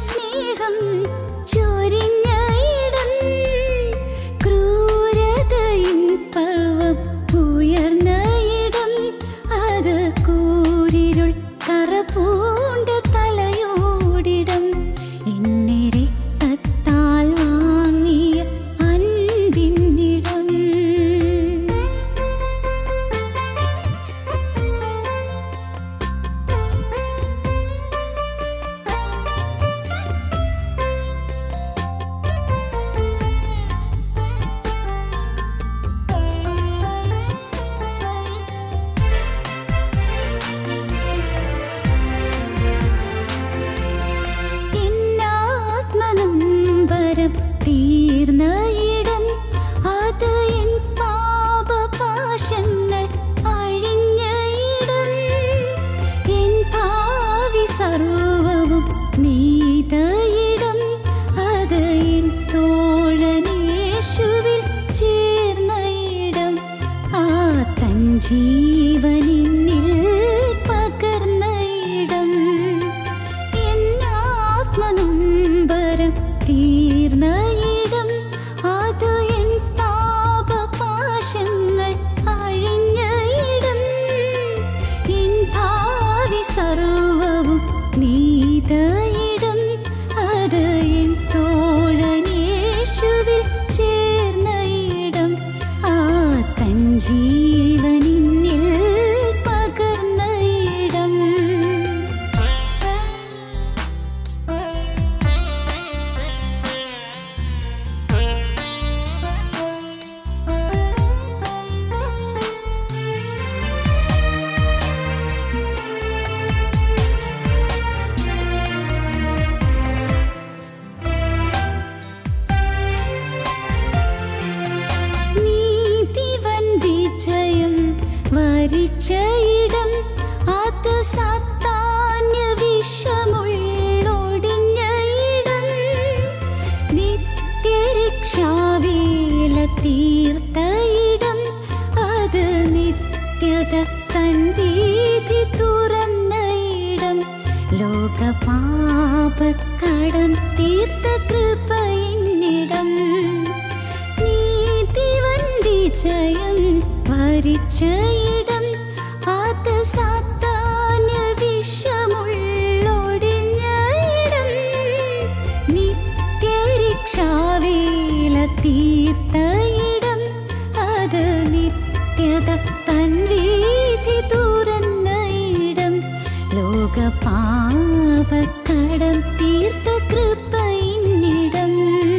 സ്നേഹം ചൊരിഞ്ഞ ഇടം ക്രൂരതയിൻ പർവ്വം ഉയർന്ന ഇടം അത് കൂരിരുൾ കറപൂണ്ട തലയോടിടം എന്നെ രക്തത്താൽ വാങ്ങിയ അൻപിന്നിടം എന്നാത്മനൊമ്പരം തീർന്ന ഇടം അത് എൻ പാപപാശങ്ങൾ അഴിഞ്ഞ ഇടം എൻ ഭാവി സർവവും നീത ഇടം അത് എൻ തോഴനേശുവിൽ ചേർന്ന ഇടം ആ തൻ ജീവനിന്നിൽ പകർന്ന ഇടം എന്നാത്മനൊമ്പരം തീർന്ന ഇടം അത് എൻ പാപപാശങ്ങൾ അഴിഞ്ഞ ഇടം എൻ ഭാവി സർവവും നീത ഇടം അത് എൻ തോഴനേശുവിൽ ചേർന്ന ഇടം ആ തൻ ജീവനിന്നിൽ പകർന്ന ഇടം നീതിവൻ വിജയം വരിച്ച ഇടം അത് സാത്താന്യ വിഷമുള്ളൊടിഞ്ഞ ഇടം നിത്യരക്ഷാവേല തീർത്ത ഇടം അത് നിത്യത തൻ വീതി തുറന്ന ഇടം ലോകപാപക്കടം തീർത്ത കൃപയിന്നിടം നീതിവൻ വിജയം വരിച്ച ഇടം അത് സാത്താന്യ വിഷമുള്ളൊടിഞ്ഞ ഇടം നിത്യരക്ഷാവേല തീർത്ത ഇടം അത് നിത്യത തൻ വീതി തുറന്ന ഇടം ലോകപാപക്കടം തീർത്ത കൃപയിന്നിടം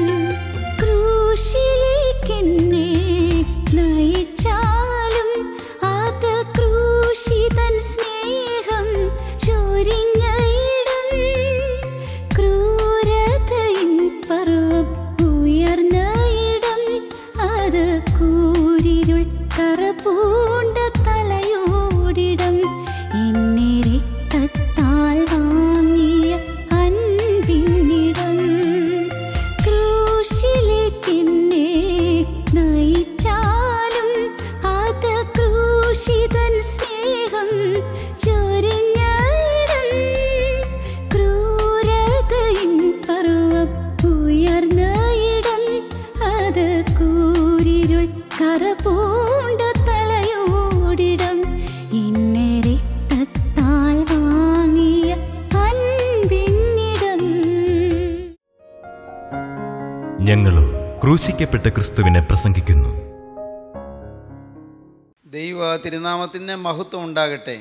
ക്രൂശിലേക്കെന്നെ നയിച്ചാലും അത് ക്രൂശിതൻ സ്നേഹം ചൊരിഞ്ഞ ഇടം ക്രൂരതയിൻ പർവ്വം ഉയർന്ന ഇടം അത് കൂരിരുൾ കറപൂണ്ട തലയോടിടം എന്നെ രക്തത്താൽ വാങ്ങിയ അൻപിന്നിടം ക്രൂശിലേക്കെന്നെ നയിച്ചാലും അത് ക്രൂശിതൻ സ്നേഹം ചൊരിഞ്ഞ ഇടം ക്രൂരതയിൻ പർവ്വം ഉയർന്ന ഇടം അത് കൂരിരുൾ കറപൂണ്ട തലയോടിടം എന്നെ രക്തത്താൽ വാങ്ങിയ അൻപിന്നിടം ഞങ്ങളും ക്രൂശിക്കപ്പെട്ട ക്രിസ്തുവിനെ പ്രസംഗിക്കുന്നു ദൈവ തിരുനാമത്തിന് മഹത്വം ഉണ്ടാകട്ടെ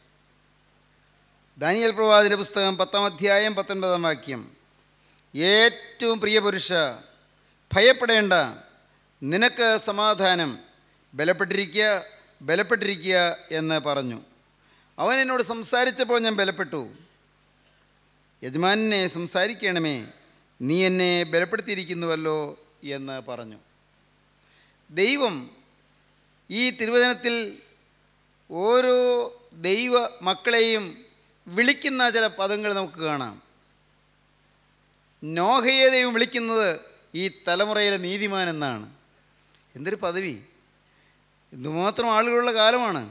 ദാനിയൽ പ്രവാദിൻ്റെ പുസ്തകം പത്താം അധ്യായം പത്തൊൻപതാം വാക്യം ഏറ്റവും പ്രിയ പുരുഷ ഭയപ്പെടേണ്ട നിനക്ക് സമാധാനം ബലപ്പെട്ടിരിക്കുക ബലപ്പെട്ടിരിക്കുക എന്ന് പറഞ്ഞു അവൻ എന്നോട് സംസാരിച്ചപ്പോൾ ഞാൻ ബലപ്പെട്ടു യജമാനെ സംസാരിക്കണമേ നീ എന്നെ ബലപ്പെടുത്തിയിരിക്കുന്നുവല്ലോ എന്ന് പറഞ്ഞു ദൈവം ഈ തിരുവചനത്തിൽ ഓരോ ദൈവ മക്കളെയും വിളിക്കുന്ന ചില പദങ്ങൾ നമുക്ക് കാണാം നോഹയെ ദൈവം വിളിക്കുന്നത് ഈ തലമുറയിലെ നീതിമാൻ എന്നാണ് എന്തൊരു പദവി എന്തുമാത്രം ആളുകളുള്ള കാലമാണ്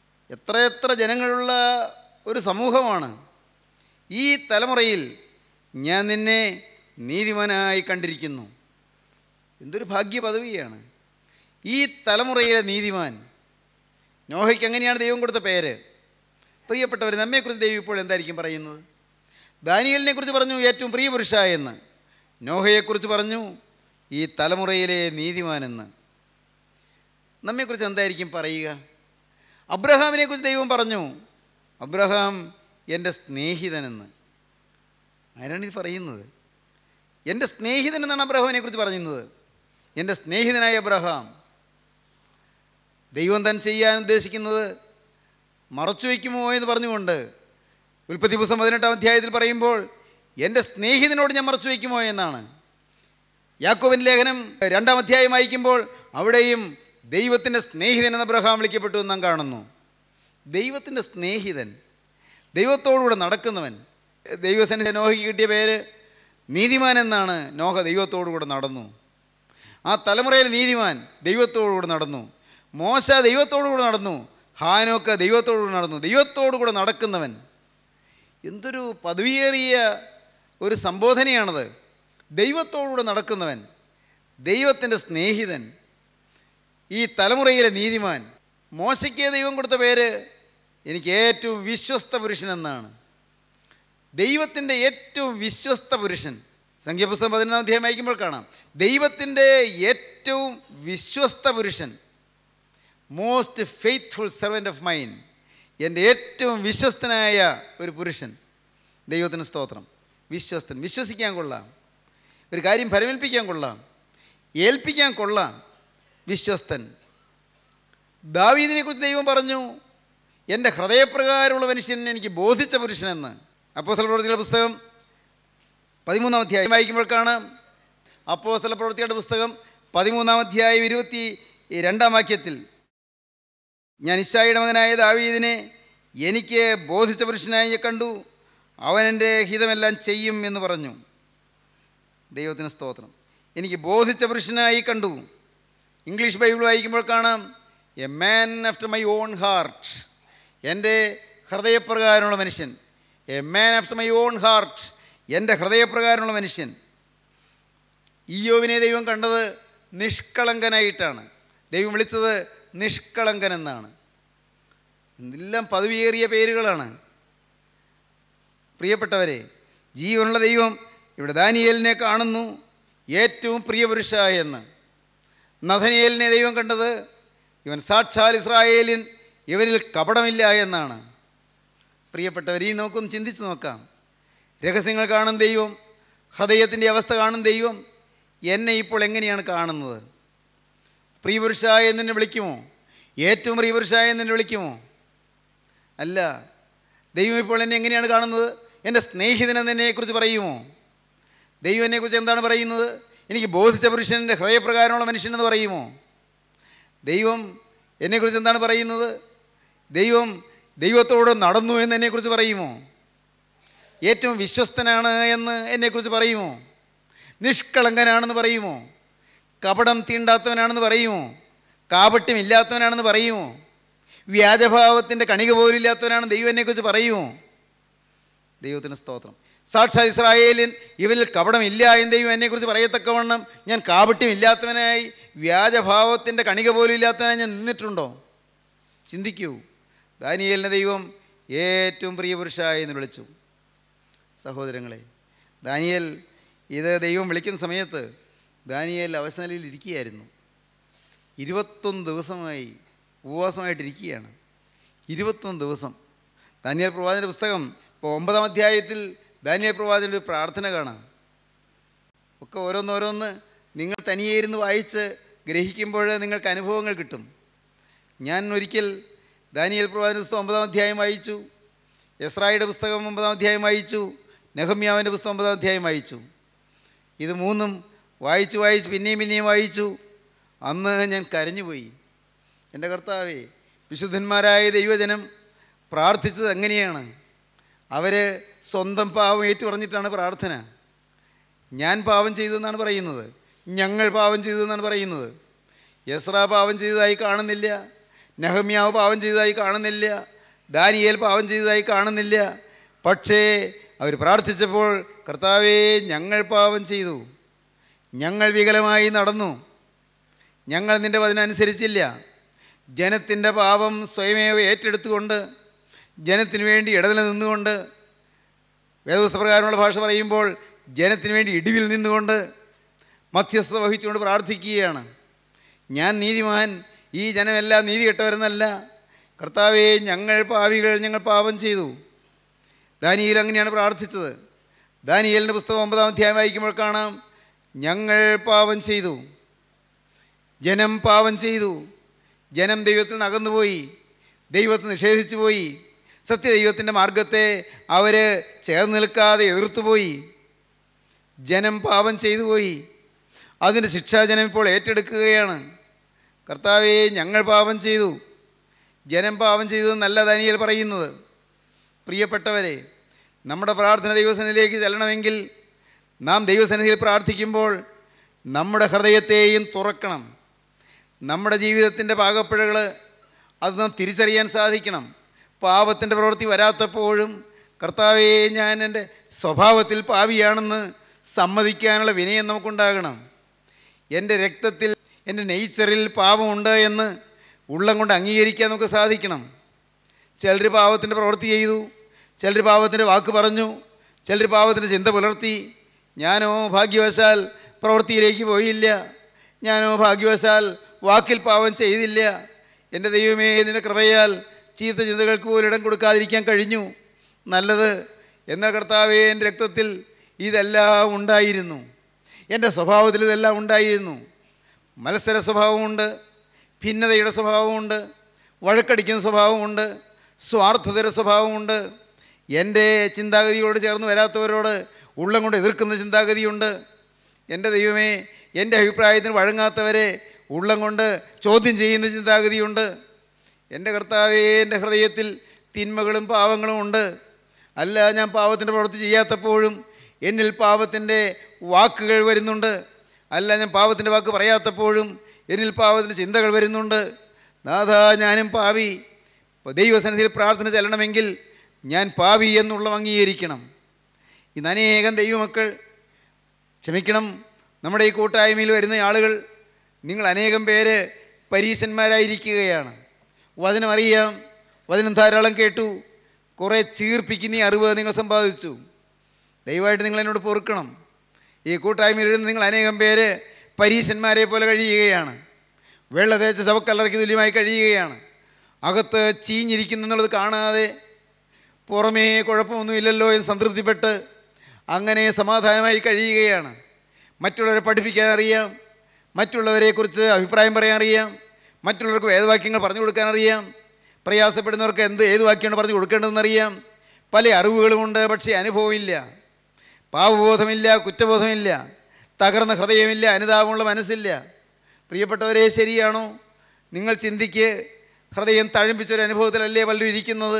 എത്രയെത്ര ജനങ്ങളുള്ള ഒരു സമൂഹമാണ് ഈ തലമുറയിൽ ഞാൻ നിന്നെ നീതിമാനായി കണ്ടിരിക്കുന്നു എന്തൊരു ഭാഗ്യ പദവിയാണ് ഈ തലമുറയിലെ നീതിമാൻ നോഹയ്ക്ക് എങ്ങനെയാണ് ദൈവം കൊടുത്ത പേര് പ്രിയപ്പെട്ടവർ നമ്മെക്കുറിച്ച് ദൈവം ഇപ്പോൾ എന്തായിരിക്കും പറയുന്നത് ദാനിയലിനെ കുറിച്ച് പറഞ്ഞു ഏറ്റവും പ്രിയ പുരുഷ എന്ന് നോഹയെക്കുറിച്ച് പറഞ്ഞു ഈ തലമുറയിലെ നീതിമാനെന്ന് നമ്മെക്കുറിച്ച് എന്തായിരിക്കും പറയുക അബ്രഹാമിനെ കുറിച്ച് ദൈവം പറഞ്ഞു അബ്രഹാം എൻ്റെ സ്നേഹിതനെന്ന് ആരാണ് ഇത് പറയുന്നത് എൻ്റെ സ്നേഹിതൻ എന്നാണ് അബ്രഹാമിനെ കുറിച്ച് പറയുന്നത് എൻ്റെ സ്നേഹിതനായ അബ്രഹാം ദൈവം താൻ ചെയ്യാൻ ഉദ്ദേശിക്കുന്നത് മറച്ചു വയ്ക്കുമോ എന്ന് പറഞ്ഞുകൊണ്ട് ഉൽപ്പത്തി പുസ്തകം പതിനെട്ടാം അധ്യായത്തിൽ പറയുമ്പോൾ എൻ്റെ സ്നേഹിതനോട് ഞാൻ മറച്ചു വയ്ക്കുമോ എന്നാണ് യാക്കോബിൻ ലേഖനം രണ്ടാം അധ്യായം വായിക്കുമ്പോൾ അവിടെയും ദൈവത്തിൻ്റെ സ്നേഹിതൻ എന്ന അബ്രഹാം വിളിക്കപ്പെട്ടു എന്ന് നാം കാണുന്നു ദൈവത്തിൻ്റെ സ്നേഹിതൻ ദൈവത്തോടുകൂടെ നടക്കുന്നവൻ ദൈവസന്നിധി നോഹയ്ക്ക് കിട്ടിയ പേര് നീതിമാൻ എന്നാണ് നോഹ ദൈവത്തോടുകൂടെ നടന്നു ആ തലമുറയിൽ നീതിമാൻ ദൈവത്തോടുകൂടെ നടന്നു മോശ ദൈവത്തോടുകൂടെ നടന്നു ഹാനോക്ക ദൈവത്തോടുകൂടെ നടന്നു ദൈവത്തോടുകൂടെ നടക്കുന്നവൻ എന്തൊരു പദവിയേറിയ ഒരു സംബോധനയാണത് ദൈവത്തോടുകൂടെ നടക്കുന്നവൻ ദൈവത്തിൻ്റെ സ്നേഹിതൻ ഈ തലമുറയിലെ നീതിമാൻ മോശയ്ക്ക് ദൈവം കൊടുത്ത പേര് എനിക്ക് ഏറ്റവും വിശ്വസ്ത പുരുഷൻ എന്നാണ് ദൈവത്തിൻ്റെ ഏറ്റവും വിശ്വസ്ത പുരുഷൻ സംഖ്യാപുസ്തകം പതിനൊന്നാം അധ്യായം വായിക്കുമ്പോൾ കാണാം ദൈവത്തിൻ്റെ ഏറ്റവും വിശ്വസ്ത പുരുഷൻ most faithful servant of mine എൻ്റെ ഏറ്റവും വിശ്വസ്തനായ ഒരു പുരുഷൻ ദൈവത്തിന് സ്തോത്രം വിശ്വസ്തൻ വിശ്വസിക്കാൻ കൊള്ളാം ഒരു കാര്യം പരിമേൽപ്പിക്കാൻ കൊള്ളാം ഏൽപ്പിക്കാൻ കൊള്ളാം വിശ്വസ്തൻ ദാവീദിനെക്കുറിച്ച് ദൈവം പറഞ്ഞു എൻ്റെ ഹൃദയപ്രകാരമുള്ള മനുഷ്യൻ എനിക്ക് ബോധിച്ച പുരുഷനെന്ന് അപ്പോസ്തല പ്രവൃത്തിയുടെ പുസ്തകം പതിമൂന്നാം അധ്യായം വായിക്കുമ്പോൾ കാണാം അപ്പോസ്തല പ്രവൃത്തിയുടെ പുസ്തകം പതിമൂന്നാം അധ്യായം ഇരുപത്തി രണ്ടാം വാക്യത്തിൽ ഞാൻ ഇശായിയുടെ മകനായ ദാവീദിനെ എനിക്ക് ബോധിച്ച പുരുഷനായി ഞാൻ കണ്ടു അവൻ എൻ്റെ ഹിതമെല്ലാം ചെയ്യും എന്ന് പറഞ്ഞു ദൈവത്തിന് സ്തോത്രം എനിക്ക് ബോധിച്ച പുരുഷനായി കണ്ടു ഇംഗ്ലീഷ് ബൈബിൾ വായിക്കുമ്പോൾ കാണാം a man after my own heart എൻ്റെ ഹൃദയപ്രകാരമുള്ള മനുഷ്യൻ a man after my own heart എൻ്റെ ഹൃദയപ്രകാരമുള്ള മനുഷ്യൻ ഈയോവിനെ ദൈവം കണ്ടത് നിഷ്കളങ്കനായിട്ടാണ് ദൈവം വിളിച്ചത് നിഷ്കളങ്കൻ എന്നാണ് എന്തെല്ലാം പദവിയേറിയ പേരുകളാണ് പ്രിയപ്പെട്ടവരെ ജീവനുള്ള ദൈവം ഇവിടെ ദാനിയേലിനെ കാണുന്നു ഏറ്റവും പ്രിയപുരുഷ എന്ന് നഥനിയേലിനെ ദൈവം കണ്ടത് ഇവൻ സാക്ഷാൽ ഇസ്രായേലിൻ ഇവനിൽ കപടമില്ല എന്നാണ് പ്രിയപ്പെട്ടവർ ഈ നമുക്കൊന്ന് ചിന്തിച്ച് നോക്കാം രഹസ്യങ്ങൾ കാണും ദൈവം ഹൃദയത്തിൻ്റെ അവസ്ഥ കാണും ദൈവം എന്നെ ഇപ്പോൾ എങ്ങനെയാണ് കാണുന്നത് പ്രിയപുരുഷായ എന്നെ വിളിക്കുമോ ഏറ്റവും പ്രിയപുരുഷായ എന്നെ വിളിക്കുമോ അല്ല ദൈവം ഇപ്പോൾ എന്നെ എങ്ങനെയാണ് കാണുന്നത് എൻ്റെ സ്നേഹിതൻ എന്നെക്കുറിച്ച് പറയുമോ ദൈവം എന്നെക്കുറിച്ച് എന്താണ് പറയുന്നത് എനിക്ക് ബോധിച്ച പുരുഷൻ്റെ ഹൃദയപ്രകാരമുള്ള മനുഷ്യനെന്ന് പറയുമോ ദൈവം എന്നെക്കുറിച്ച് എന്താണ് പറയുന്നത് ദൈവം ദൈവത്തോട് നടന്നു എന്ന് എന്നെക്കുറിച്ച് പറയുമോ ഏറ്റവും വിശ്വസ്തനാണ് എന്ന് എന്നെക്കുറിച്ച് പറയുമോ നിഷ്കളങ്കനാണെന്ന് പറയുമോ കപടം തീണ്ടാത്തവനാണെന്ന് പറയുമോ കാപട്യമില്ലാത്തവനാണെന്ന് പറയുമോ വ്യാജഭാവത്തിൻ്റെ കണിക പോലും ഇല്ലാത്തവനാണ് ദൈവം എന്നെക്കുറിച്ച് പറയുമോ ദൈവത്തിന് സ്തോത്രം സാക്ഷാത് ഇസ്രായേലിൻ ഇവരിൽ കപടമില്ല എന്ന് ദൈവം എന്നെക്കുറിച്ച് പറയത്തക്കവണ്ണം ഞാൻ കാപട്യമില്ലാത്തവനായി വ്യാജഭാവത്തിൻ്റെ കണിക പോലും ഇല്ലാത്തവനായി ഞാൻ നിന്നിട്ടുണ്ടോ ചിന്തിക്കൂ ദാനിയേലിനെ ദൈവം ഏറ്റവും പ്രിയപുരുഷായി എന്ന് വിളിച്ചു സഹോദരങ്ങളെ ദാനിയേൽ ഇത് ദൈവം വിളിക്കുന്ന സമയത്ത് ദാനിയേൽ അവസനിലയിൽ ഇരിക്കുകയായിരുന്നു ഇരുപത്തൊന്ന് ദിവസമായി ഉപവാസമായിട്ടിരിക്കുകയാണ് ഇരുപത്തൊന്ന് ദിവസം ദാനിയേൽ പ്രവാചൻ്റെ പുസ്തകം ഇപ്പോൾ ഒമ്പതാം അധ്യായത്തിൽ ദാനിയേൽ പ്രവാചൻ്റെ ഒരു പ്രാർത്ഥന കാണാം ഒക്കെ ഓരോന്നോരോന്ന് നിങ്ങൾ തനിയെ ഇരുന്ന് വായിച്ച് ഗ്രഹിക്കുമ്പോൾ നിങ്ങൾക്ക് അനുഭവങ്ങൾ കിട്ടും ഞാൻ ഒരിക്കൽ ദാനിയേൽ പ്രവാചന പുസ്തകം ഒമ്പതാം അധ്യായം വായിച്ചു എസ്രായുടെ പുസ്തകം ഒമ്പതാം അധ്യായം വായിച്ചു നെഹമ്യാവിൻ്റെ പുസ്തകം ഒമ്പതാം അധ്യായം വായിച്ചു ഇത് മൂന്നും വായിച്ച് വായിച്ച് പിന്നെയും പിന്നെയും വായിച്ചു അന്ന് ഞാൻ കരഞ്ഞുപോയി എൻ്റെ കർത്താവേ വിശുദ്ധന്മാരായ ദൈവജനം പ്രാർത്ഥിച്ചത് എങ്ങനെയാണ് അവർ സ്വന്തം പാവം ഏറ്റു പറഞ്ഞിട്ടാണ് പ്രാർത്ഥന ഞാൻ പാവം ചെയ്തു എന്നാണ് പറയുന്നത് ഞങ്ങൾ പാവം ചെയ്തു എന്നാണ് പറയുന്നത് യസ്ര പാവം ചെയ്തതായി കാണുന്നില്ല നെഹമ്യാവ് പാവം ചെയ്തതായി കാണുന്നില്ല ദാനിയേൽ പാവം ചെയ്തതായി കാണുന്നില്ല പക്ഷേ അവർ പ്രാർത്ഥിച്ചപ്പോൾ കർത്താവേ ഞങ്ങൾ പാപം ചെയ്തു ഞങ്ങൾ വികലമായി നടന്നു ഞങ്ങൾ നിൻ്റെ വചനനുസരിച്ചില്ല ജനത്തിൻ്റെ പാപം സ്വയമേവ ഏറ്റെടുത്തുകൊണ്ട് ജനത്തിന് വേണ്ടി ഇടനില നിന്നുകൊണ്ട് വേദപുസ്തപ്രകാരമുള്ള ഭാഷ പറയുമ്പോൾ ജനത്തിന് വേണ്ടി ഇടിവിൽ നിന്നുകൊണ്ട് മധ്യസ്ഥത വഹിച്ചുകൊണ്ട് പ്രാർത്ഥിക്കുകയാണ് ഞാൻ നീതിമാൻ ഈ ജനമെല്ലാം നീതി കെട്ടവരെന്നല്ല കർത്താവേ ഞങ്ങൾ പാവികൾ ഞങ്ങൾ പാപം ചെയ്തു ദാനിയേൽ അങ്ങനെയാണ് പ്രാർത്ഥിച്ചത് ദാനിയേലിൻ്റെ പുസ്തകം ഒമ്പതാം അധ്യായം വായിക്കുമ്പോൾ കാണാം ഞങ്ങൾ പാപം ചെയ്തു ജനം പാപം ചെയ്തു ജനം ദൈവത്തിൽ നിന്ന് അകന്നുപോയി ദൈവത്തെ നിഷേധിച്ചു പോയി സത്യദൈവത്തിൻ്റെ മാർഗത്തെ അവർ ചേർന്ന് നിൽക്കാതെ എതിർത്തുപോയി ജനം പാപം ചെയ്തു പോയി അതിൻ്റെ ശിക്ഷ ജനം ഇപ്പോൾ ഏറ്റെടുക്കുകയാണ് കർത്താവെ ഞങ്ങൾ പാപം ചെയ്തു ജനം പാപം ചെയ്തു എന്നല്ല ദാനിയേൽ പറയുന്നത് പ്രിയപ്പെട്ടവരെ നമ്മുടെ പ്രാർത്ഥന ദൈവസനിലേക്ക് ചെല്ലണമെങ്കിൽ നാം ദൈവസന്നിധിയിൽ പ്രാർത്ഥിക്കുമ്പോൾ നമ്മുടെ ഹൃദയത്തെയും തുറക്കണം നമ്മുടെ ജീവിതത്തിൻ്റെ പാകപ്പിഴകൾ അത് നാം തിരിച്ചറിയാൻ സാധിക്കണം പാപത്തിൻ്റെ പ്രവൃത്തി വരാത്തപ്പോഴും കർത്താവെ ഞാൻ എൻ്റെ സ്വഭാവത്തിൽ പാവിയാണെന്ന് സമ്മതിക്കാനുള്ള വിനയം നമുക്കുണ്ടാകണം എൻ്റെ രക്തത്തിൽ എൻ്റെ നേച്ചറിൽ പാപമുണ്ട് എന്ന് ഉള്ളം കൊണ്ട് അംഗീകരിക്കാൻ നമുക്ക് സാധിക്കണം ചിലർ പാവത്തിൻ്റെ പ്രവൃത്തി ചെയ്തു ചിലർ പാവത്തിൻ്റെ വാക്ക് പറഞ്ഞു ചിലർ പാവത്തിൻ്റെ ചിന്ത പുലർത്തി ഞാനോ ഭാഗ്യവശാൽ പ്രവൃത്തിയിലേക്ക് പോയില്ല ഞാനോ ഭാഗ്യവശാൽ വാക്കിൽ പാവം ചെയ്തില്ല എൻ്റെ ദൈവമേ നിൻ്റെ കൃപയാൽ ചീത്ത ചിന്തകൾക്ക് പോലും ഇടം കൊടുക്കാതിരിക്കാൻ കഴിഞ്ഞു നല്ലത് എന്നാൽ കർത്താവേ എൻ്റെ രക്തത്തിൽ ഇതെല്ലാം ഉണ്ടായിരുന്നു എൻ്റെ സ്വഭാവത്തിൽ ഇതെല്ലാം ഉണ്ടായിരുന്നു മത്സര സ്വഭാവമുണ്ട് ഭിന്നതയുടെ സ്വഭാവമുണ്ട് വഴക്കടിക്കുന്ന സ്വഭാവമുണ്ട് സ്വാർത്ഥതയുടെ സ്വഭാവമുണ്ട് എൻ്റെ ചിന്താഗതിയോട് ചേർന്ന് വരാത്തവരോട് ഉള്ളം കൊണ്ട് എതിർക്കുന്ന ചിന്താഗതിയുണ്ട് എൻ്റെ ദൈവമേ എൻ്റെ അഭിപ്രായത്തിന് വഴങ്ങാത്തവരെ ഉള്ളം കൊണ്ട് ചോദ്യം ചെയ്യുന്ന ചിന്താഗതിയുണ്ട് എൻ്റെ കർത്താവേ എൻ്റെ ഹൃദയത്തിൽ തിന്മകളും പാവങ്ങളും ഉണ്ട് അല്ല ഞാൻ പാവത്തിൻ്റെ പ്രവൃത്തി ചെയ്യാത്തപ്പോഴും എന്നിൽ പാവത്തിൻ്റെ വാക്കുകൾ വരുന്നുണ്ട് അല്ല ഞാൻ പാവത്തിൻ്റെ വാക്ക് പറയാത്തപ്പോഴും എന്നിൽ പാവത്തിൻ്റെ ചിന്തകൾ വരുന്നുണ്ട് നാഥ ഞാനും പാവി ഇപ്പോൾ ദൈവസന്നിധിയിൽ പ്രാർത്ഥന ചെല്ലണമെങ്കിൽ ഞാൻ പാവി എന്നുള്ള അംഗീകരിക്കണം ഇന്ന് അനേകം ദൈവമക്കൾ ക്ഷമിക്കണം നമ്മുടെ ഈ കൂട്ടായ്മയിൽ വരുന്ന ആളുകൾ നിങ്ങൾ അനേകം പേര് പരീശന്മാരായിരിക്കുകയാണ് വചനം അറിയാം വചനം ധാരാളം കേട്ടു കുറേ ചീർപ്പിക്കുന്ന ഈ അറിവ് നിങ്ങൾ സമ്പാദിച്ചു ദയവായിട്ട് നിങ്ങൾ എന്നോട് പൊറുക്കണം ഈ കൂട്ടായ്മയിൽ ഇരുന്ന് നിങ്ങൾ അനേകം പേര് പരീശന്മാരെ പോലെ കഴിയുകയാണ് വെള്ള തേച്ച ശവക്കല്ലറയ്ക്ക് തുല്യമായി കഴിയുകയാണ് അകത്ത് ചീഞ്ഞിരിക്കുന്നു എന്നുള്ളത് കാണാതെ പുറമേ കുഴപ്പമൊന്നുമില്ലല്ലോ എന്ന് സംതൃപ്തിപ്പെട്ട് അങ്ങനെ സമാധാനമായി കഴിയുകയാണ് മറ്റുള്ളവരെ പഠിപ്പിക്കാൻ അറിയാം മറ്റുള്ളവരെക്കുറിച്ച് അഭിപ്രായം പറയാൻ അറിയാം മറ്റുള്ളവർക്ക് വേദവാക്യങ്ങൾ പറഞ്ഞു കൊടുക്കാൻ അറിയാം പ്രയാസപ്പെടുന്നവർക്ക് എന്ത് ഏത് വാക്യമാണ് പറഞ്ഞു കൊടുക്കേണ്ടതെന്നറിയാം പല അറിവുകളുമുണ്ട് പക്ഷേ അനുഭവമില്ല പാവബോധമില്ല കുറ്റബോധമില്ല തകർന്ന ഹൃദയമില്ല അനുതാപമുള്ള മനസ്സില്ല പ്രിയപ്പെട്ടവരെ ശരിയാണോ നിങ്ങൾ ചിന്തിക്ക് ഹൃദയം തഴമ്പിച്ചൊരു അനുഭവത്തിലല്ലേ പലരും ഇരിക്കുന്നത്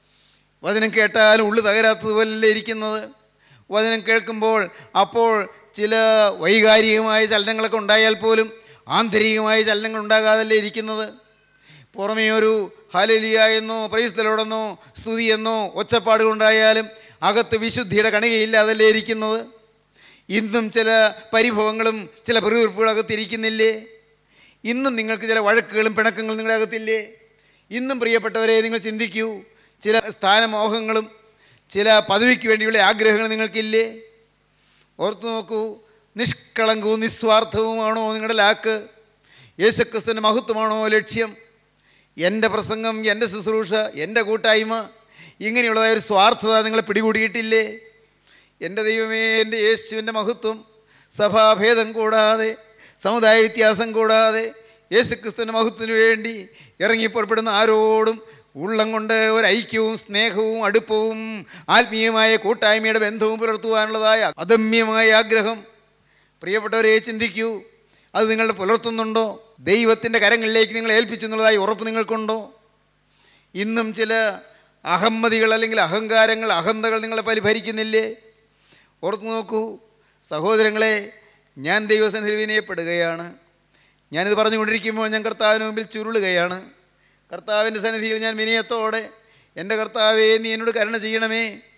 വചനം കേട്ടാൽ ഉള്ളു തകരാത്തതുപോലല്ലേ ഇരിക്കുന്നത് വചനം കേൾക്കുമ്പോൾ അപ്പോൾ ചില വൈകാരികമായ ചലനങ്ങളൊക്കെ ഉണ്ടായാൽ പോലും ആന്തരികമായ ചലനങ്ങൾ ഉണ്ടാകാതല്ലേ ഇരിക്കുന്നത് പുറമേ ഒരു ഹാലലിയ എന്നോ പ്രൈസ്തലോടെന്നോ സ്തുതി എന്നോ ഒച്ചപ്പാടുകളുണ്ടായാലും അകത്ത് വിശുദ്ധിയുടെ കണികയില്ലാതല്ലേ ഇരിക്കുന്നത് ഇന്നും ചില പരിഭവങ്ങളും ചില പെറുവിറുപ്പുകളും അകത്തിരിക്കുന്നില്ലേ ഇന്നും നിങ്ങൾക്ക് ചില വഴക്കുകളും പിണക്കങ്ങളും നിങ്ങളുടെ അകത്തില്ലേ ഇന്നും പ്രിയപ്പെട്ടവരെ നിങ്ങൾ ചിന്തിക്കൂ ചില സ്ഥാനമോഹങ്ങളും ചില പദവിക്ക് വേണ്ടിയുള്ള ആഗ്രഹങ്ങൾ നിങ്ങൾക്കില്ലേ ഓർത്തു നോക്കൂ നിഷ്കളങ്കവും നിസ്വാർത്ഥവുമാണോ നിങ്ങളുടെ ലാക്ക് യേശുക്രിസ്തുവിൻ്റെ മഹത്വമാണോ ലക്ഷ്യം എൻ്റെ പ്രസംഗം എൻ്റെ ശുശ്രൂഷ എൻ്റെ കൂട്ടായ്മ ഇങ്ങനെയുള്ളതായ ഒരു സ്വാർത്ഥത നിങ്ങളെ പിടികൂടിയിട്ടില്ലേ എൻ്റെ ദൈവമേ എൻ്റെ യേശുവിൻ്റെ മഹത്വം സഭാഭേദം കൂടാതെ സമുദായ വ്യത്യാസം കൂടാതെ യേശുക്രിസ്തുവിൻ്റെ മഹത്വത്തിന് വേണ്ടി ഇറങ്ങി പുറപ്പെടുന്ന ആരോടും ഉള്ളം കൊണ്ട് ഒരു ഐക്യവും സ്നേഹവും അടുപ്പവും ആത്മീയമായ കൂട്ടായ്മയുടെ ബന്ധവും പുലർത്തുവാനുള്ളതായ അദമ്യമായ ആഗ്രഹം പ്രിയപ്പെട്ടവരെ ചിന്തിക്കൂ അത് നിങ്ങൾ പുലർത്തുന്നുണ്ടോ ദൈവത്തിൻ്റെ കരങ്ങളിലേക്ക് നിങ്ങൾ ഏൽപ്പിച്ചു എന്നുള്ളതായി ഉറപ്പ് നിങ്ങൾക്കുണ്ടോ ഇന്നും ചില അഹമ്മതികൾ അല്ലെങ്കിൽ അഹങ്കാരങ്ങൾ അഹന്തകൾ നിങ്ങളെ പരിഭരിക്കുന്നില്ലേ ഓർത്തു നോക്കൂ സഹോദരങ്ങളെ ഞാൻ ദൈവസന്നിധിയിൽ വിനയപ്പെടുകയാണ് ഞാനിത് പറഞ്ഞുകൊണ്ടിരിക്കുമ്പോൾ ഞാൻ കർത്താവിന് മുമ്പിൽ ചുരുളുകയാണ് കർത്താവിൻ്റെ സന്നിധിയിൽ ഞാൻ വിനയത്തോടെ എൻ്റെ കർത്താവേ നീ എന്നോട് കരുണ ചെയ്യണമേ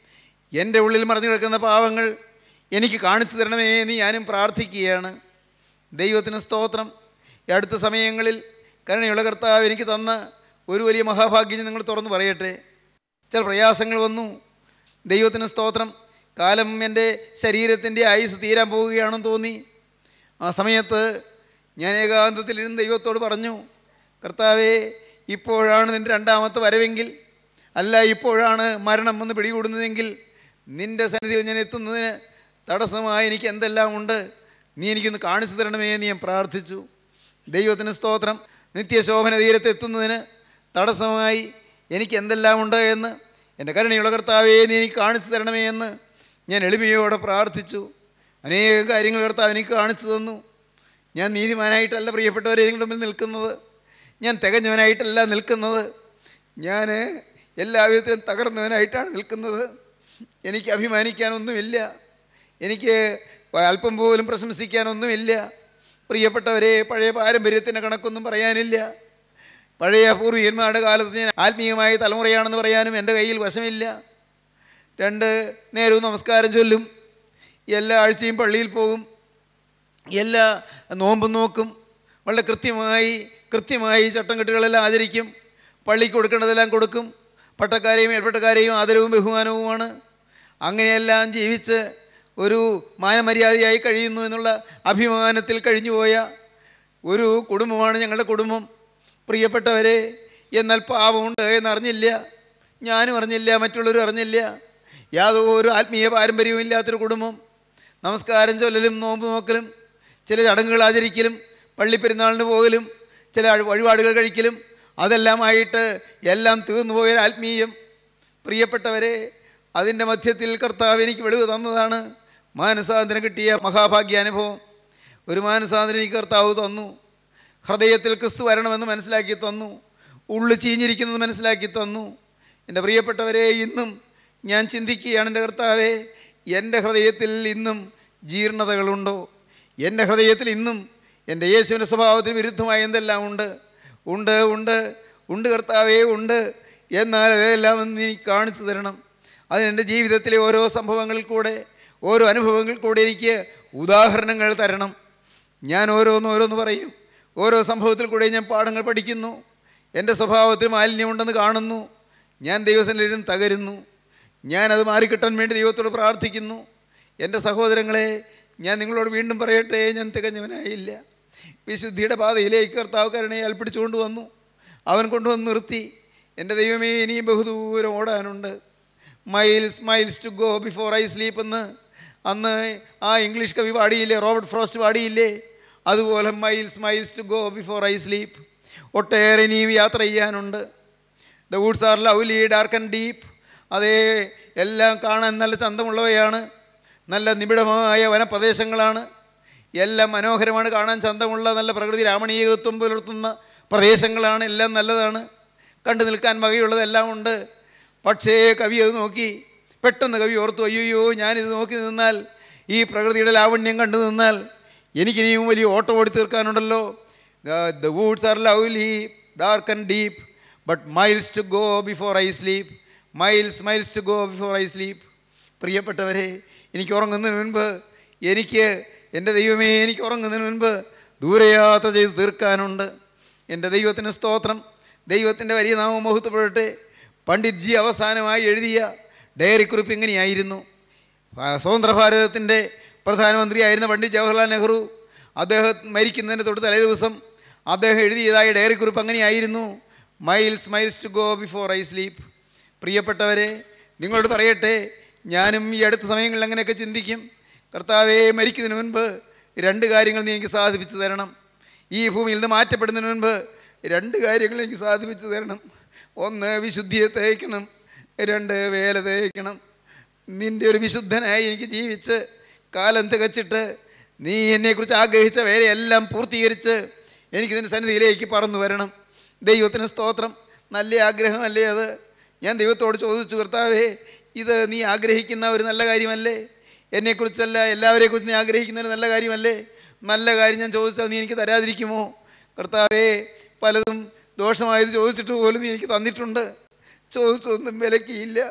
എൻ്റെ ഉള്ളിൽ മറിഞ്ഞു കിടക്കുന്ന പാവങ്ങൾ എനിക്ക് കാണിച്ചു തരണമേ എന്ന് ഞാനും പ്രാർത്ഥിക്കുകയാണ് ദൈവത്തിന് സ്തോത്രം ഈ അടുത്ത സമയങ്ങളിൽ കരുണയുള്ള കർത്താവ് എനിക്ക് തന്ന ഒരു വലിയ മഹാഭാഗ്യം നിങ്ങൾ തുറന്നു പറയട്ടെ ചില പ്രയാസങ്ങൾ വന്നു ദൈവത്തിന് സ്തോത്രം കാലം എൻ്റെ ശരീരത്തിൻ്റെ ആയുസ് തീരാൻ പോവുകയാണെന്ന് തോന്നി ആ സമയത്ത് ഞാൻ ഏകാന്തത്തിലിരുന്ന് ദൈവത്തോട് പറഞ്ഞു കർത്താവേ ഇപ്പോഴാണ് നിൻ്റെ രണ്ടാമത്തെ വരവെങ്കിൽ അല്ല ഇപ്പോഴാണ് മരണം വന്ന് പിടികൂടുന്നതെങ്കിൽ നിൻ്റെ സന്നിധിയിൽ ഞാൻ എത്തുന്നതിന് തടസ്സമായി എനിക്ക് എന്തെല്ലാം ഉണ്ട് നീ എനിക്കൊന്ന് കാണിച്ചു തരണമേ എന്ന് ഞാൻ പ്രാർത്ഥിച്ചു ദൈവത്തിന് സ്തോത്രം നിത്യശോഭന തീരത്ത് എത്തുന്നതിന് തടസ്സമായി എനിക്ക് എന്തെല്ലാം ഉണ്ട് എന്ന് എൻ്റെ കരുണയുള്ള കർത്താവേ നീ എനിക്ക് കാണിച്ചു തരണമേ എന്ന് ഞാൻ എളിമയോടെ പ്രാർത്ഥിച്ചു അനേകം കാര്യങ്ങൾ കർത്താവ് എനിക്ക് കാണിച്ചു തന്നു ഞാൻ നീതിമാനായിട്ടല്ല പ്രിയപ്പെട്ടവരെ നിങ്ങളുടെ മുമ്പിൽ നിൽക്കുന്നത് ഞാൻ തികഞ്ഞവനായിട്ടല്ല നിൽക്കുന്നത് ഞാൻ എല്ലാ വിധത്തിലും തകർന്നവനായിട്ടാണ് നിൽക്കുന്നത് എനിക്ക് അഭിമാനിക്കാനൊന്നുമില്ല എനിക്ക് അല്പം പോലും പ്രശംസിക്കാനൊന്നുമില്ല പ്രിയപ്പെട്ടവരെ പഴയ പാരമ്പര്യത്തിൻ്റെ കണക്കൊന്നും പറയാനില്ല പഴയ പൂർവികന്മാരുടെ കാലത്ത് ഞാൻ ആത്മീയമായ തലമുറയാണെന്ന് പറയാനും എൻ്റെ കയ്യിൽ വശമില്ല രണ്ട് നേരവും നമസ്കാരം ചൊല്ലും എല്ലാ ആഴ്ചയും പള്ളിയിൽ പോകും എല്ലാ നോമ്പും നോക്കും വളരെ കൃത്യമായി കൃത്യമായി ചട്ടം കെട്ടുകളെല്ലാം ആചരിക്കും പള്ളിക്ക് കൊടുക്കേണ്ടതെല്ലാം കൊടുക്കും പട്ടക്കാരെയും മേൽപ്പട്ടക്കാരെയും ആദരവും ബഹുമാനവുമാണ് അങ്ങനെയെല്ലാം ജീവിച്ച് ഒരു മാനമര്യാദയായി കഴിയുന്നു എന്നുള്ള അഭിമാനത്തിൽ കഴിഞ്ഞുപോയ ഒരു കുടുംബമാണ് ഞങ്ങളുടെ കുടുംബം പ്രിയപ്പെട്ടവരെ എന്നാൽ പാപമുണ്ട് എന്നറിഞ്ഞില്ല ഞാനും അറിഞ്ഞില്ല മറ്റുള്ളവരും അറിഞ്ഞില്ല യാതൊരു ആത്മീയ പാരമ്പര്യവും ഇല്ലാത്തൊരു കുടുംബം നമസ്കാരം ചൊല്ലലും നോമ്പ് നോക്കലും ചില ചടങ്ങുകൾ ആചരിക്കലും പള്ളിപ്പെരുന്നാളിന് പോകലും ചില വഴിപാടുകൾ കഴിക്കലും അതെല്ലാമായിട്ട് എല്ലാം തീർന്നു പോയൊരു ആത്മീയം പ്രിയപ്പെട്ടവരെ അതിൻ്റെ മധ്യത്തിൽ കർത്താവ് എനിക്ക് വെളിവ് തന്നതാണ് മാനസാന്തരം കിട്ടിയ മഹാഭാഗ്യാനുഭവം ഒരു മാനസാന്തരം എനിക്ക് കർത്താവ് തന്നു ഹൃദയത്തിൽ ക്രിസ്തു വരണമെന്ന് മനസ്സിലാക്കി തന്നു ഉള്ളു ചീഞ്ഞിരിക്കുന്നത് മനസ്സിലാക്കി തന്നു എൻ്റെ പ്രിയപ്പെട്ടവരെ ഇന്നും ഞാൻ ചിന്തിക്കുകയാണ് എൻ്റെ കർത്താവെ എൻ്റെ ഹൃദയത്തിൽ ഇന്നും ജീർണതകളുണ്ടോ എൻ്റെ ഹൃദയത്തിൽ ഇന്നും എൻ്റെ യേശുവിൻ്റെ സ്വഭാവത്തിന് വിരുദ്ധമായ എന്തെല്ലാം ഉണ്ട് ഉണ്ട് ഉണ്ട് ഉണ്ട് കർത്താവേ ഉണ്ട് എന്നാൽ അതെല്ലാം ഒന്ന് എനിക്ക് കാണിച്ചു തരണം അതിനെൻ്റെ ജീവിതത്തിലെ ഓരോ സംഭവങ്ങളിൽ കൂടെ ഓരോ അനുഭവങ്ങളിൽ കൂടെ എനിക്ക് ഉദാഹരണങ്ങൾ തരണം ഞാൻ ഓരോന്ന് ഓരോന്ന് പറയും ഓരോ സംഭവത്തിൽ കൂടെ ഞാൻ പാഠങ്ങൾ പഠിക്കുന്നു എൻ്റെ സ്വഭാവത്തിൽ മാലിന്യമുണ്ടെന്ന് കാണുന്നു ഞാൻ ദൈവസനിലിരുന്ന് തകരുന്നു ഞാനത് മാറിക്കിട്ടാൻ വേണ്ടി ദൈവത്തോട് പ്രാർത്ഥിക്കുന്നു എൻ്റെ സഹോദരങ്ങളെ ഞാൻ നിങ്ങളോട് വീണ്ടും പറയട്ടെ ഞാൻ തികഞ്ഞവനായില്ല വിശുദ്ധിയുടെ പാതയിലേക്ക് കർത്താവ് കരുണയെ അൽപ്പിടിച്ചുകൊണ്ട് വന്നു അവൻ കൊണ്ടുവന്ന് നിർത്തി എൻ്റെ ദൈവമേ ഇനിയും ബഹുദൂരം ഓടാനുണ്ട് miles miles to go before I sleep എന്ന് അന്ന് ആ ഇംഗ്ലീഷ് കവി പാടിയില്ലേ റോബർട്ട് ഫ്രോസ്റ്റ് പാടിയില്ലേ അതുപോലെ miles miles to go before I sleep ഒട്ടേറെ ഇനിയും യാത്ര ചെയ്യാനുണ്ട് the woods are lovely dark and deep അതേ എല്ലാം കാണാൻ നല്ല ചന്തമുള്ളവയാണ് നല്ല നിബിഡമായ വനപ്രദേശങ്ങളാണ് എല്ലാം മനോഹരമാണ് കാണാൻ ചന്തമുള്ള നല്ല പ്രകൃതി രാമണീയത്വം പുലർത്തുന്ന പ്രദേശങ്ങളാണ് എല്ലാം നല്ലതാണ് കണ്ടു നിൽക്കാൻ വകയുള്ളതെല്ലാം ഉണ്ട് പക്ഷേ കവി അത് നോക്കി പെട്ടെന്ന് കവി ഓർത്തു അയ്യോ ഞാനിത് നോക്കി നിന്നാൽ ഈ പ്രകൃതിയുടെ ലാവണ്യം കണ്ടു നിന്നാൽ എനിക്കിനിയും വലിയ ഓട്ടം ഓടി തീർക്കാനുണ്ടല്ലോ the woods are lovely dark and deep but miles to go before I sleep miles miles to go before I sleep പ്രിയപ്പെട്ടവരെ എനിക്ക് ഉറങ്ങുന്നതിന് മുൻപ് എനിക്ക് എൻ്റെ ദൈവമേ എനിക്ക് ഉറങ്ങുന്നതിന് മുൻപ് ദൂരയാത്ര ചെയ്ത് തീർക്കാനുണ്ട് എൻ്റെ ദൈവത്തിന് സ്തോത്രം ദൈവത്തിൻ്റെ വലിയ നാമം മഹത്വപ്പെടട്ടെ പണ്ഡിറ്റ് ജി അവസാനമായി എഴുതിയ ഡയറി കുറിപ്പ് ഇങ്ങനെയായിരുന്നു ആ, സ്വതന്ത്ര ഭാരതത്തിൻ്റെ പ്രധാനമന്ത്രിയായിരുന്ന പണ്ഡിറ്റ് ജവഹർലാൽ നെഹ്റു അദ്ദേഹം മരിക്കുന്നതിന് തൊട്ട് തലേ ദിവസം അദ്ദേഹം എഴുതിയതായ ഡയറി കുറിപ്പ് അങ്ങനെയായിരുന്നു miles miles to go before I sleep പ്രിയപ്പെട്ടവരെ നിങ്ങളോട് പറയട്ടെ ഞാനും ഈ അടുത്ത സമയങ്ങളിൽ അങ്ങനെയൊക്കെ ചിന്തിക്കും കർത്താവെ മരിക്കുന്നതിന് മുൻപ് രണ്ട് കാര്യങ്ങൾ നീ എനിക്ക് സാധിപ്പിച്ചു തരണം ഈ ഭൂമിയിൽ നിന്ന് മാറ്റപ്പെടുന്നതിന് മുൻപ് രണ്ട് കാര്യങ്ങൾ എനിക്ക് സാധിപ്പിച്ചു തരണം ഒന്ന് വിശുദ്ധിയെ തേക്കണം രണ്ട് വേല തേക്കണം നിൻ്റെ ഒരു വിശുദ്ധനായി എനിക്ക് ജീവിച്ച് കാലം തികച്ചിട്ട് നീ എന്നെക്കുറിച്ച് ആഗ്രഹിച്ച വേലയെല്ലാം പൂർത്തീകരിച്ച് എനിക്ക് നിൻ്റെ സന്നിധിയിലേക്ക് പറന്നു വരണം ദൈവത്തിന് സ്തോത്രം നല്ല ആഗ്രഹമല്ലേ അത് ഞാൻ ദൈവത്തോട് ചോദിച്ചു കർത്താവേ ഇത് നീ ആഗ്രഹിക്കുന്ന ഒരു നല്ല കാര്യമല്ലേ എന്നെക്കുറിച്ചല്ല എല്ലാവരെക്കുറിച്ച് നീ ആഗ്രഹിക്കുന്ന ഒരു നല്ല കാര്യമല്ലേ നല്ല കാര്യം ഞാൻ ചോദിച്ചാൽ നീ എനിക്ക് തരാതിരിക്കുമോ കർത്താവേ പലതും ദോഷമായത് ചോദിച്ചിട്ട് പോലും നീ എനിക്ക് തന്നിട്ടുണ്ട് ചോദിച്ചൊന്നും വിലക്കിയില്ല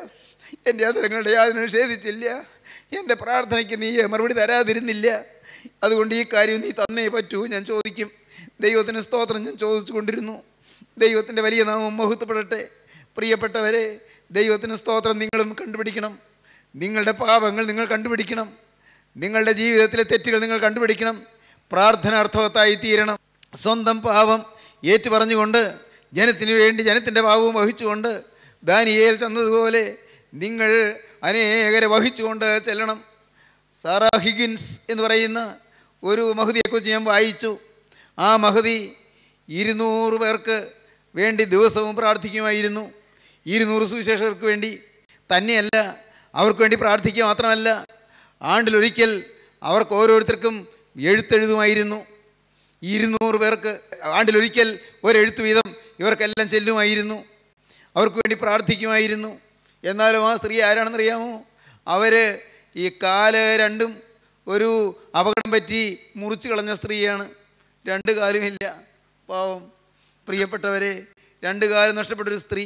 എൻ്റെ അതരങ്ങളുടെ യാതൊരു നിഷേധിച്ചില്ല എൻ്റെ പ്രാർത്ഥനയ്ക്ക് നീ മറുപടി തരാതിരുന്നില്ല അതുകൊണ്ട് ഈ കാര്യം നീ തന്നേ പറ്റൂ ഞാൻ ചോദിക്കും ദൈവത്തിന് സ്തോത്രം ഞാൻ ചോദിച്ചു കൊണ്ടിരുന്നു ദൈവത്തിൻ്റെ വലിയ നാമം മഹത്വപ്പെടട്ടെ പ്രിയപ്പെട്ടവരെ ദൈവത്തിന് സ്തോത്രം നിങ്ങളും കണ്ടുപിടിക്കണം നിങ്ങളുടെ പാപങ്ങൾ നിങ്ങൾ കണ്ടുപിടിക്കണം നിങ്ങളുടെ ജീവിതത്തിലെ തെറ്റുകൾ നിങ്ങൾ കണ്ടുപിടിക്കണം പ്രാർത്ഥന അർത്ഥവത്തായി തീരണം സ്വന്തം പാപം ഏറ്റുപറഞ്ഞുകൊണ്ട് ജനത്തിനു വേണ്ടി ജനത്തിൻ്റെ പാപവും വഹിച്ചുകൊണ്ട് ദാനിയേൽ ചെന്നതുപോലെ നിങ്ങൾ അനേകരെ വഹിച്ചുകൊണ്ട് ചെല്ലണം സാറാ ഹിഗിൻസ് എന്ന് പറയുന്ന ഒരു മഹതിയെക്കുറിച്ച് ഞാൻ വായിച്ചു ആ മഹതി ഇരുന്നൂറ് പേർക്ക് വേണ്ടി ദിവസവും പ്രാർത്ഥിക്കുമായിരുന്നു ഇരുന്നൂറ് സുവിശേഷകർക്ക് വേണ്ടി തന്നെയല്ല അവർക്ക് വേണ്ടി പ്രാർത്ഥിക്കുക മാത്രമല്ല ആണ്ടിലൊരിക്കൽ അവർക്ക് ഓരോരുത്തർക്കും എഴുത്തെഴുതുമായിരുന്നു ഇരുന്നൂറ് പേർക്ക് ആണ്ടിലൊരിക്കൽ ഒരെഴുത്ത് വീതം ഇവർക്കെല്ലാം ചെല്ലുമായിരുന്നു അവർക്ക് വേണ്ടി പ്രാർത്ഥിക്കുമായിരുന്നു എന്നാലും ആ സ്ത്രീ ആരാണെന്നറിയാമോ അവർ ഈ കാല് രണ്ടും ഒരു അപകടം പറ്റി മുറിച്ച് കളഞ്ഞ സ്ത്രീയാണ് രണ്ട് കാലുമില്ല പാവം പ്രിയപ്പെട്ടവരെ രണ്ട് കാലം നഷ്ടപ്പെട്ടൊരു സ്ത്രീ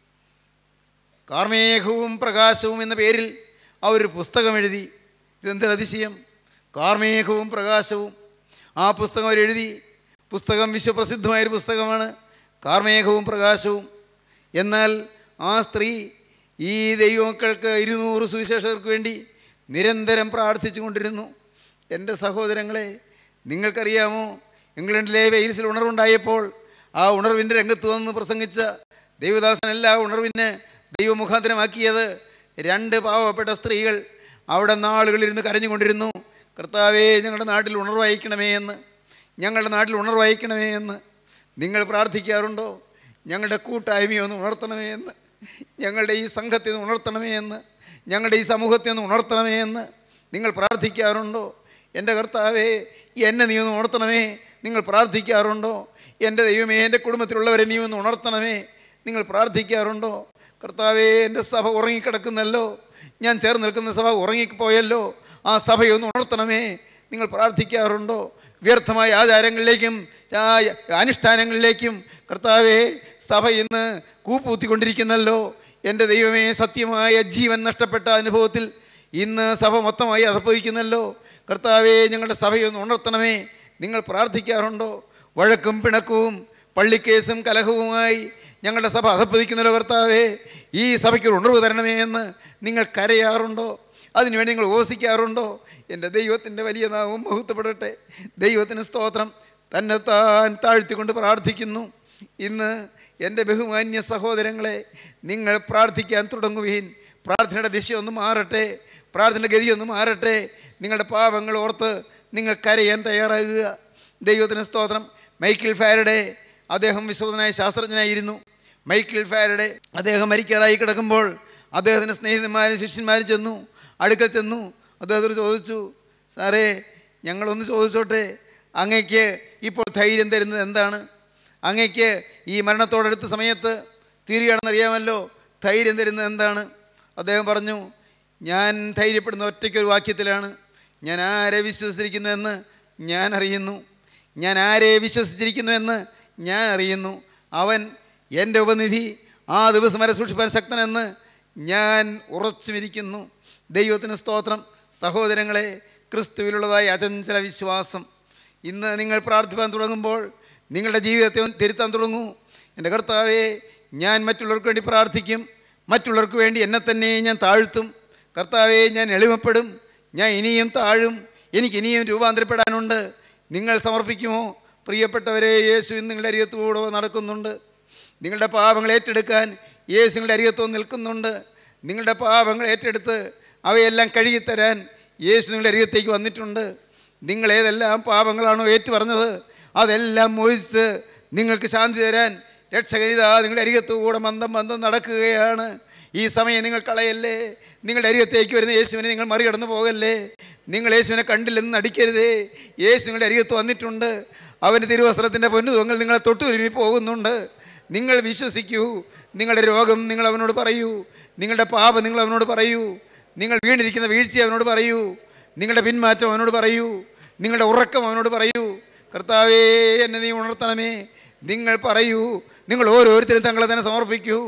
കാർമേഘവും പ്രകാശവും എന്ന പേരിൽ അവർ പുസ്തകം എഴുതി ഇതെന്തൊരു അതിശയം കാർമേഘവും പ്രകാശവും ആ പുസ്തകം അവരെഴുതി പുസ്തകം വിശ്വപ്രസിദ്ധമായൊരു പുസ്തകമാണ് കാർമേഘവും പ്രകാശവും എന്നാൽ ആ സ്ത്രീ ഈ ദൈവമക്കൾക്ക് ഇരുന്നൂറ് സുവിശേഷകർക്ക് വേണ്ടി നിരന്തരം പ്രാർത്ഥിച്ചു കൊണ്ടിരുന്നു എൻ്റെ സഹോദരങ്ങളെ നിങ്ങൾക്കറിയാമോ ഇംഗ്ലണ്ടിലെ വെയിൽസിൽ ഉണർവുണ്ടായപ്പോൾ ആ ഉണർവിൻ്റെ രംഗത്ത് വന്ന് പ്രസംഗിച്ച ദൈവദാസനല്ല ആ ഉണർവിനെ ദൈവമുഖാന്തരമാക്കിയത് രണ്ട് പാവപ്പെട്ട സ്ത്രീകൾ അവിടെ നാളുകളിരുന്ന് കരഞ്ഞുകൊണ്ടിരുന്നു കർത്താവേ ഞങ്ങളുടെ നാട്ടിൽ ഉണർവയക്കണമേ എന്ന് ഞങ്ങളുടെ നാട്ടിൽ ഉണർവയക്കണമേ എന്ന് നിങ്ങൾ പ്രാർത്ഥിക്കാറുണ്ടോ ഞങ്ങളുടെ കൂട്ടായ്മയെ ഒന്ന് ഉണർത്തണമേ എന്ന് ഞങ്ങളുടെ ഈ സംഘത്തെ ഒന്ന് ഉണർത്തണമേ എന്ന് ഞങ്ങളുടെ ഈ സമൂഹത്തെ ഒന്ന് ഉണർത്തണമേ എന്ന് നിങ്ങൾ പ്രാർത്ഥിക്കാറുണ്ടോ എൻ്റെ കർത്താവേ എന്നെ നീ ഒന്ന് ഉണർത്തണമേ നിങ്ങൾ പ്രാർത്ഥിക്കാറുണ്ടോ എൻ്റെ ദൈവമേ എൻ്റെ കുടുംബത്തിലുള്ളവരെ നീ ഒന്ന് ഉണർത്തണമേ നിങ്ങൾ പ്രാർത്ഥിക്കാറുണ്ടോ കർത്താവേ എൻ്റെ സഭ ഉറങ്ങിക്കിടക്കുന്നല്ലോ ഞാൻ ചേർന്ന് നിൽക്കുന്ന സഭ ഉറങ്ങിപ്പോയല്ലോ ആ സഭയൊന്ന് ഉണർത്തണമേ നിങ്ങൾ പ്രാർത്ഥിക്കാറുണ്ടോ വ്യർത്ഥമായ ആചാരങ്ങളിലേക്കും ആ- അനുഷ്ഠാനങ്ങളിലേക്കും കർത്താവെ സഭ ഇന്ന് കൂപ്പൂത്തിക്കൊണ്ടിരിക്കുന്നല്ലോ എൻ്റെ ദൈവമേ സത്യമായ ജീവൻ നഷ്ടപ്പെട്ട അനുഭവത്തിൽ ഇന്ന് സഭ മൊത്തമായി അധപ്പതിക്കുന്നല്ലോ കർത്താവെ ഞങ്ങളുടെ സഭയൊന്ന് ഉണർത്തണമേ നിങ്ങൾ പ്രാർത്ഥിക്കാറുണ്ടോ വഴക്കും പിണക്കവും പള്ളിക്കേസും കലഹവുമായി ഞങ്ങളുടെ സഭ അധപ്പതിക്കുന്നല്ലോ കർത്താവേ ഈ സഭയ്ക്ക് ഒരു ഉണർവ് തരണമേ എന്ന് നിങ്ങൾ കരയാറുണ്ടോ അതിനുവേണ്ടി നിങ്ങൾ ഓസിക്കാറുണ്ടോ എൻ്റെ ദൈവത്തിൻ്റെ വലിയ നാമം മഹത്വപ്പെടട്ടെ ദൈവത്തിന് സ്തോത്രം തന്നെ താൻ താഴ്ത്തിക്കൊണ്ട് പ്രാർത്ഥിക്കുന്നു ഇന്ന് എൻ്റെ ബഹുമാന്യ സഹോദരങ്ങളെ നിങ്ങൾ പ്രാർത്ഥിക്കാൻ തുടങ്ങുകയും പ്രാർത്ഥനയുടെ ദിശ ഒന്ന് മാറട്ടെ പ്രാർത്ഥനയുടെ ഗതി ഒന്ന് മാറട്ടെ നിങ്ങളുടെ പാപങ്ങൾ ഓർത്ത് നിങ്ങൾ കരയാൻ തയ്യാറാകുക ദൈവത്തിന് സ്തോത്രം മൈക്കിൾ ഫാരഡെ അദ്ദേഹം വിശ്വതനായ ശാസ്ത്രജ്ഞനായിരുന്നു മൈക്കിൾ ഫാരഡെ അദ്ദേഹം മരിക്കാറായി കിടക്കുമ്പോൾ അദ്ദേഹത്തിൻ്റെ സ്നേഹിതന്മാരും ശിഷ്യന്മാരും ചെന്നു അടുക്കൽ ചെന്നു അദ്ദേഹത്തോട് ചോദിച്ചു സാറേ ഞങ്ങളൊന്ന് ചോദിച്ചോട്ടെ അങ്ങയ്ക്ക് ഇപ്പോൾ ധൈര്യം തരുന്നത് എന്താണ് അങ്ങയ്ക്ക് ഈ മരണത്തോടടുത്ത സമയത്ത് തീരുകയാണെന്ന് അറിയാമല്ലോ ധൈര്യം തരുന്നത് എന്താണ് അദ്ദേഹം പറഞ്ഞു ഞാൻ ധൈര്യപ്പെടുന്ന ഒറ്റയ്ക്കൊരു വാക്യത്തിലാണ് ഞാൻ ആരെ വിശ്വസിച്ചിരിക്കുന്നുവെന്ന് ഞാൻ അറിയുന്നു ഞാൻ ആരെ വിശ്വസിച്ചിരിക്കുന്നു എന്ന് ഞാൻ അറിയുന്നു അവൻ എൻ്റെ ഉപനിധി ആ ദിവസം വരെ സൂക്ഷിപ്പാൻ ശക്തനെന്ന് ഞാൻ ഉറച്ചുമിരിക്കുന്നു ദൈവത്തിന് സ്തോത്രം സഹോദരങ്ങളെ ക്രിസ്തുവിലുള്ളതായ അചഞ്ചല വിശ്വാസം ഇന്ന് നിങ്ങൾ പ്രാർത്ഥിപ്പാൻ തുടങ്ങുമ്പോൾ നിങ്ങളുടെ ജീവിതത്തെ ഒന്ന് തിരുത്താൻ തുടങ്ങൂ എൻ്റെ കർത്താവേ ഞാൻ മറ്റുള്ളവർക്ക് വേണ്ടി പ്രാർത്ഥിക്കും മറ്റുള്ളവർക്ക് വേണ്ടി എന്നെ തന്നെ ഞാൻ താഴ്ത്തും കർത്താവെ ഞാൻ എളിമപ്പെടും ഞാൻ ഇനിയും താഴും എനിക്ക് ഇനിയും രൂപാന്തരപ്പെടാനുണ്ട് നിങ്ങൾ സമർപ്പിക്കുമോ പ്രിയപ്പെട്ടവരെ യേശു ഇന്ന് നിങ്ങളുടെ അരികത്തൂടെ നടക്കുന്നുണ്ട് നിങ്ങളുടെ പാപങ്ങൾ ഏറ്റെടുക്കാൻ യേശു നിങ്ങളുടെ അരികത്ത് വന്ന് നിൽക്കുന്നുണ്ട് നിങ്ങളുടെ പാപങ്ങൾ ഏറ്റെടുത്ത് അവയെല്ലാം കഴുകിത്തരാൻ യേശു നിങ്ങളുടെ അരികത്തേക്ക് വന്നിട്ടുണ്ട് നിങ്ങൾ ഏതെല്ലാം പാപങ്ങളാണോ ഏറ്റു പറഞ്ഞത് അതെല്ലാം മോഹിച്ച് നിങ്ങൾക്ക് ശാന്തി തരാൻ രക്ഷകരിത നിങ്ങളുടെ അരികത്തുകൂടെ മന്ദം മന്ദം നടക്കുകയാണ് ഈ സമയം നിങ്ങൾ കളയല്ലേ നിങ്ങളുടെ അരികത്തേക്ക് വരുന്ന യേശുവിനെ നിങ്ങൾ മറികടന്നു പോകല്ലേ നിങ്ങൾ യേശുവിനെ കണ്ടില്ലെന്ന് നടിക്കരുതേ യേശു നിങ്ങളുടെ അരികത്ത് വന്നിട്ടുണ്ട് അവൻ്റെ തിരുവസ്ത്രത്തിൻ്റെ പൊന്നുതുങ്ങൾ നിങ്ങളെ തൊട്ടുരുമി പോകുന്നുണ്ട് നിങ്ങൾ വിശ്വസിക്കൂ നിങ്ങളുടെ രോഗം നിങ്ങൾ അവനോട് പറയൂ നിങ്ങളുടെ പാപം നിങ്ങൾ അവനോട് പറയൂ നിങ്ങൾ വീണിരിക്കുന്ന വീഴ്ച അവനോട് പറയൂ നിങ്ങളുടെ പിന്മാറ്റം അവനോട് പറയൂ നിങ്ങളുടെ ഉറക്കം അവനോട് പറയൂ കർത്താവേ എന്നെ നീ ഉണർത്തണമേ നിങ്ങൾ പറയൂ നിങ്ങൾ ഓരോരുത്തരും തങ്ങളെ തന്നെ സമർപ്പിക്കൂ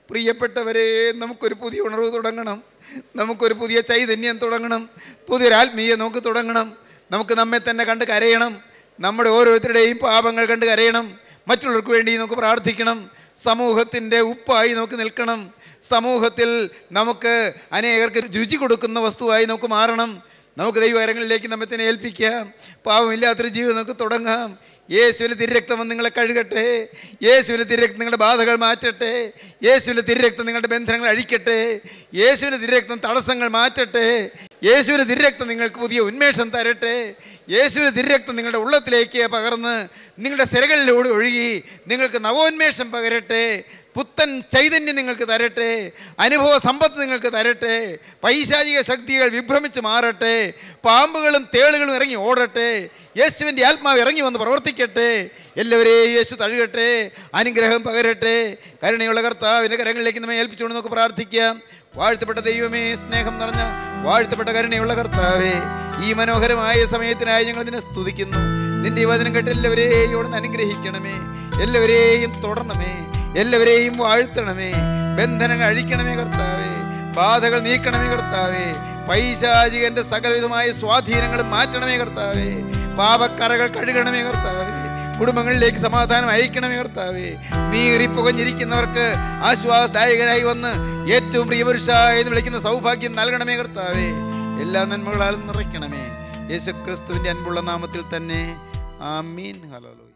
പ്രിയപ്പെട്ടവരെ നമുക്കൊരു പുതിയ ഉണർവ് തുടങ്ങണം നമുക്കൊരു പുതിയ ചൈതന്യം തുടങ്ങണം പുതിയൊരു ആത്മീയ നമുക്ക് തുടങ്ങണം നമുക്ക് നമ്മെ തന്നെ കണ്ട് കരയണം നമ്മുടെ ഓരോരുത്തരുടെയും പാപങ്ങൾ കണ്ട് കരയണം മറ്റുള്ളവർക്ക് വേണ്ടി നമുക്ക് പ്രാർത്ഥിക്കണം സമൂഹത്തിൻ്റെ ഉപ്പായി നമുക്ക് നിൽക്കണം സമൂഹത്തിൽ നമുക്ക് അനേകർക്ക് രുചി കൊടുക്കുന്ന വസ്തുവായി നമുക്ക് മാറണം നമുക്ക് ദൈവകരങ്ങളിലേക്ക് നമ്മെ തന്നെ ഏൽപ്പിക്കാം പാവമില്ലാത്തൊരു ജീവിതം നമുക്ക് തുടങ്ങാം യേശുവിൻ്റെ തിരുരക്തം വന്ന് നിങ്ങളെ കഴുകട്ടെ യേശുവിൻ്റെ തിരുരക്തം നിങ്ങളുടെ ബാധകൾ മാറ്റട്ടെ യേശുവിൻ്റെ തിരുരക്തം നിങ്ങളുടെ ബന്ധനങ്ങൾ അഴിക്കട്ടെ യേശുവിൻ്റെ തിരുരക്തം തടസ്സങ്ങൾ മാറ്റട്ടെ യേശുവിൻ്റെ തിരുരക്തം നിങ്ങൾക്ക് പുതിയ ഉന്മേഷം തരട്ടെ യേശുവിൻ്റെ തിരുരക്തം നിങ്ങളുടെ ഉള്ളത്തിലേക്ക് പകർന്ന് നിങ്ങളുടെ സിരകളിലൂടെ ഒഴുകി നിങ്ങൾക്ക് നവോന്മേഷം പകരട്ടെ പുത്തൻ ചൈതന്യം നിങ്ങൾക്ക് തരട്ടെ അനുഭവ സമ്പത്ത് നിങ്ങൾക്ക് തരട്ടെ പൈശാചിക ശക്തികൾ വിഭ്രമിച്ച് മാറട്ടെ പാമ്പുകളും തേളുകളും ഇറങ്ങി ഓടട്ടെ യേശുവിൻ്റെ ആത്മാവ് ഇറങ്ങി വന്ന് പ്രവർത്തിക്കട്ടെ എല്ലാവരെയും യേശു തഴുകട്ടെ അനുഗ്രഹം പകരട്ടെ കരുണയുള്ള കർത്താവിൻ്റെ കരങ്ങളിലേക്ക് നമ്മെ ഏൽപ്പിച്ചുകൊണ്ട് നമുക്ക് പ്രാർത്ഥിക്കാം വാഴ്ത്തപ്പെട്ട ദൈവമേ സ്നേഹം നിറഞ്ഞ വാഴ്ത്തപ്പെട്ട കരുണയുള്ള കർത്താവേ ഈ മനോഹരമായ സമയത്തിനായി ഞങ്ങൾ നിന്നെ സ്തുതിക്കുന്നു നിന്റെ ഈ വചനം കേട്ട് എല്ലാവരെയും ഇവിടുന്ന് അനുഗ്രഹിക്കണമേ എല്ലാവരെയും തുടരണമേ എല്ലാവരെയും വാഴ്ത്തണമേ ബന്ധനങ്ങൾ അഴിക്കണമേ കർത്താവേ ബാധകൾ നീക്കണമേ കർത്താവേ പൈശാചികന്റെ സകലവിധമായ സ്വാധീനങ്ങൾ മാറ്റണമേ കർത്താവേ പാപക്കറകൾ കഴുകണമേ കർത്താവേ കുടുംബങ്ങളിലേക്ക് സമാധാനം അയക്കണമേ കർത്താവേ നീറിപ്പുകഞ്ഞിരിക്കുന്നവർക്ക് ആശ്വാസദായകരായി വന്ന് ഏറ്റവും പ്രിയപുരുഷ എന്ന് വിളിക്കുന്ന സൗഭാഗ്യം നൽകണമേ കർത്താവേ എല്ലാ നന്മകളാലും നിറയ്ക്കണമേ യേശുക്രിസ്തുവിന്റെ അൻപുള്ള നാമത്തിൽ തന്നെ ആമീൻ ഹലോ